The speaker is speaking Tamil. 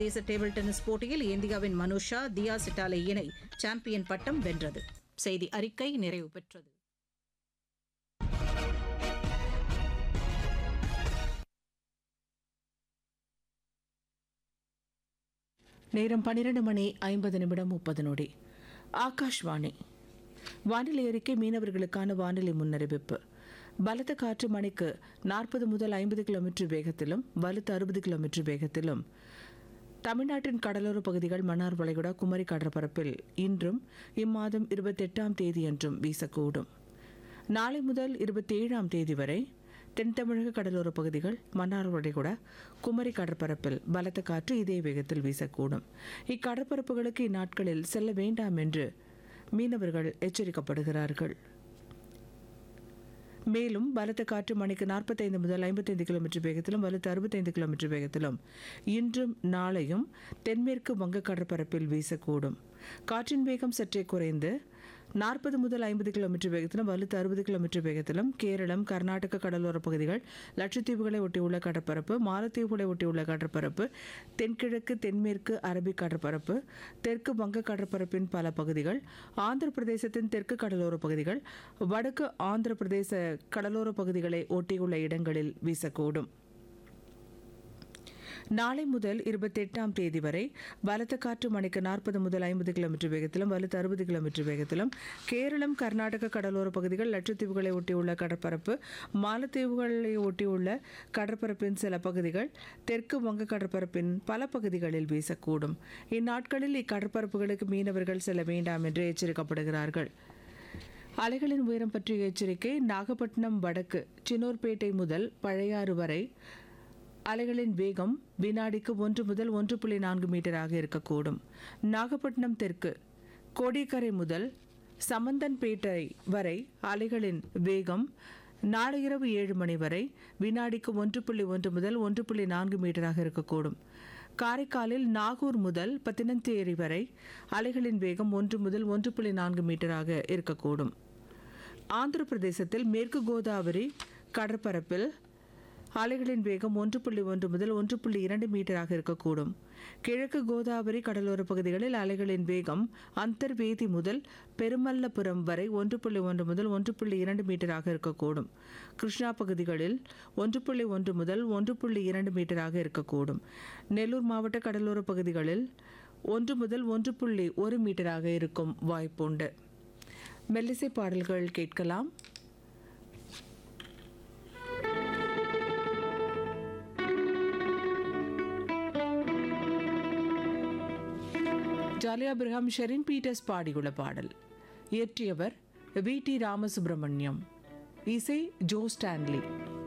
சர்வதேச டேபிள் டென்னிஸ் போட்டியில் இந்தியாவின் மனுஷா தியா சிட்டாலே இணை சாம்பியன் பட்டம் வென்றது செய்தி அறிக்கை நிறைவு பெற்றது நேரம் பன்னிரண்டு மணி ஐம்பது நிமிடம் முப்பது நொடி ஆகாஷ்வாணி வானிலை அறிக்கை மீனவர்களுக்கான வானிலை முன்னறிவிப்பு பலத்த காற்று மணிக்கு நாற்பது முதல் ஐம்பது கிலோமீட்டர் வேகத்திலும் வலுத்த அறுபது கிலோமீட்டர் வேகத்திலும் தமிழ்நாட்டின் கடலோர பகுதிகள் மன்னார் வளைகுடா குமரி கடற்பரப்பில் இன்றும் இம்மாதம் இருபத்தெட்டாம் தேதியன்றும் வீசக்கூடும் நாளை முதல் இருபத்தி ஏழாம் தேதி வரை தென் தமிழக கடலோர பகுதிகள் மன்னார் வளைகுடா குமரி கடற்பரப்பில் பலத்த காற்று இதே வேகத்தில் வீசக்கூடும் இக்கடற்பரப்புகளுக்கு இந்நாட்களில் செல்ல வேண்டாம் என்று மீனவர்கள் எச்சரிக்கப்படுகிறார்கள் மேலும் பலத்த காற்று மணிக்கு நாற்பத்தைந்து முதல் ஐம்பத்தைந்து கிலோமீட்டர் வேகத்திலும் வலுத்த அறுபத்தைந்து கிலோமீட்டர் வேகத்திலும் இன்றும் நாளையும் தென்மேற்கு வங்க கடற்பரப்பில் வீசக்கூடும் காற்றின் வேகம் சற்றே குறைந்து நாற்பது முதல் ஐம்பது கிலோமீட்டர் வேகத்திலும் வலுத்த அறுபது கிலோமீட்டர் வேகத்திலும் கேரளம் கர்நாடக கடலோர பகுதிகள் லட்சத்தீவுகளை ஒட்டியுள்ள கடற்பரப்பு மாலத்தீவுகளை ஒட்டியுள்ள கடற்பரப்பு தென்கிழக்கு தென்மேற்கு அரபிக் கடற்பரப்பு தெற்கு வங்க கடற்பரப்பின் பல பகுதிகள் ஆந்திர பிரதேசத்தின் தெற்கு கடலோர பகுதிகள் வடக்கு ஆந்திர பிரதேச கடலோர பகுதிகளை ஒட்டியுள்ள இடங்களில் வீசக்கூடும் நாளை முதல் இருபத்தெட்டாம் தேதி வரை பலத்த காற்று மணிக்கு நாற்பது முதல் ஐம்பது கிலோமீட்டர் வேகத்திலும் வலுத்த அறுபது கிலோமீட்டர் வேகத்திலும் கேரளம் கர்நாடக கடலோர பகுதிகள் லட்சத்தீவுகளை ஒட்டியுள்ள கடற்பரப்பு மாலத்தீவுகளை ஒட்டியுள்ள கடற்பரப்பின் சில பகுதிகள் தெற்கு வங்க கடற்பரப்பின் பல பகுதிகளில் வீசக்கூடும் இந்நாட்களில் இக்கடற்பரப்புகளுக்கு மீனவர்கள் செல்ல வேண்டாம் என்று எச்சரிக்கப்படுகிறார்கள் அலைகளின் உயரம் பற்றிய எச்சரிக்கை நாகப்பட்டினம் வடக்கு சின்னூர்பேட்டை முதல் பழையாறு வரை அலைகளின் வேகம் வினாடிக்கு ஒன்று முதல் ஒன்று புள்ளி நான்கு மீட்டராக இருக்கக்கூடும் நாகப்பட்டினம் தெற்கு கோடிக்கரை முதல் சமந்தன்பேட்டை வரை அலைகளின் வேகம் நாளை இரவு ஏழு மணி வரை வினாடிக்கு ஒன்று புள்ளி ஒன்று முதல் ஒன்று புள்ளி நான்கு மீட்டராக இருக்கக்கூடும் காரைக்காலில் நாகூர் முதல் பத்தினந்தேரி வரை அலைகளின் வேகம் ஒன்று முதல் ஒன்று புள்ளி நான்கு மீட்டராக இருக்கக்கூடும் ஆந்திர பிரதேசத்தில் மேற்கு கோதாவரி கடற்பரப்பில் அலைகளின் வேகம் ஒன்று புள்ளி ஒன்று முதல் ஒன்று புள்ளி இரண்டு மீட்டராக இருக்கக்கூடும் கிழக்கு கோதாவரி கடலோர பகுதிகளில் அலைகளின் வேகம் அந்தர்வேதி முதல் பெருமல்லபுரம் வரை ஒன்று புள்ளி ஒன்று முதல் ஒன்று புள்ளி இரண்டு மீட்டராக இருக்கக்கூடும் கிருஷ்ணா பகுதிகளில் ஒன்று புள்ளி ஒன்று முதல் ஒன்று புள்ளி இரண்டு மீட்டராக இருக்கக்கூடும் நெல்லூர் மாவட்ட கடலோர பகுதிகளில் ஒன்று முதல் ஒன்று புள்ளி ஒரு மீட்டராக இருக்கும் வாய்ப்புண்டு மெல்லிசை பாடல்கள் கேட்கலாம் ஜாலி அப்ரஹாம் ஷெரின் பீட்டர்ஸ் பாடியுள்ள பாடல் இயற்றியவர் வி டி ராமசுப்ரமணியம் இசை ஜோ ஸ்டான்லி